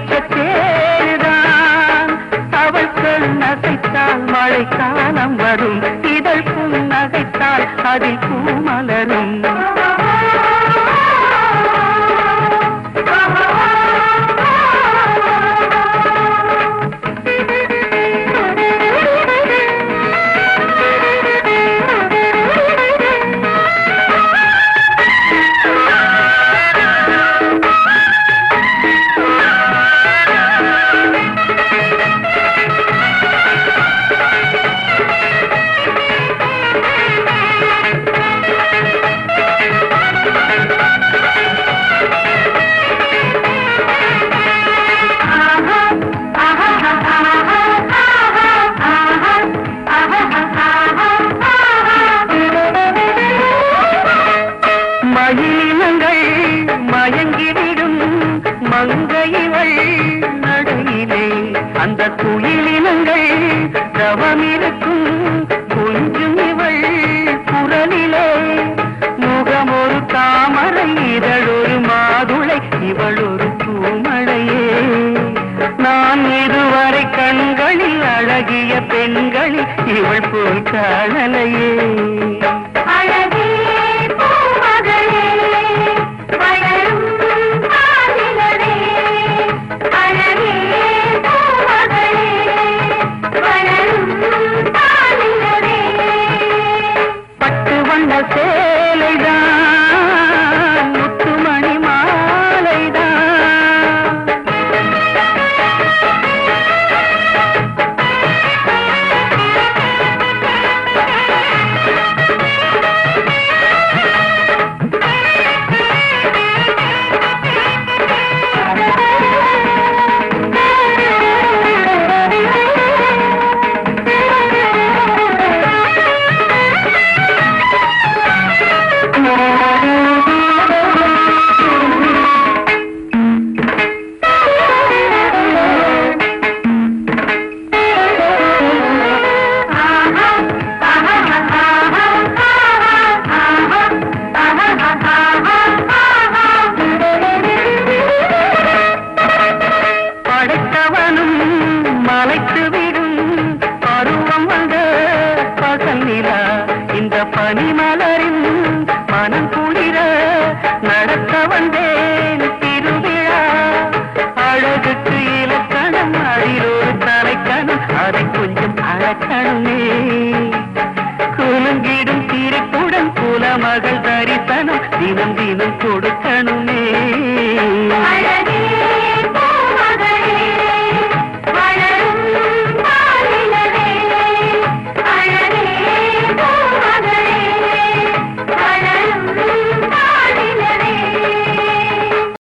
பச்சத்தேருதான் அவள் கண்ணசைத்தால் மழைக்காலம் வரும் இதழ் புன்னகைத்தால் அதில் பூமலரும் மயிலினங்கள் மயங்கிவிடும் மங்கையிவள் நடுயிலே அந்த துயிலினங்கள் தவமிருக்கும் கொஞ்சம் இவள் குரலிலே முகம் ஒரு தாமரை இதழொரு மாதுளை இவள் ஒரு பூமழையே நான் இதுவரை கண்களில் அழகிய பெண்களில் இவள் போல் காணலையே அழகே பூமகளே வளரும் காதிலரே அழகே பூமகளே வளரும் காதிலரே பட்டு வண்ண சேலைதான் முத்துமணி மாலைதான் படைத்தவனும் மலைத்து விடும் பருவம் வந்த பகல் நிலா இந்த பனிமலரின் மனம் குளிர நடத்த வந்தேன் திருவிழா அழகுக்கு இலக்கணம் அதில் ஒரு தலைக்கணம் அதை கொஞ்சம் அழக்கணுமே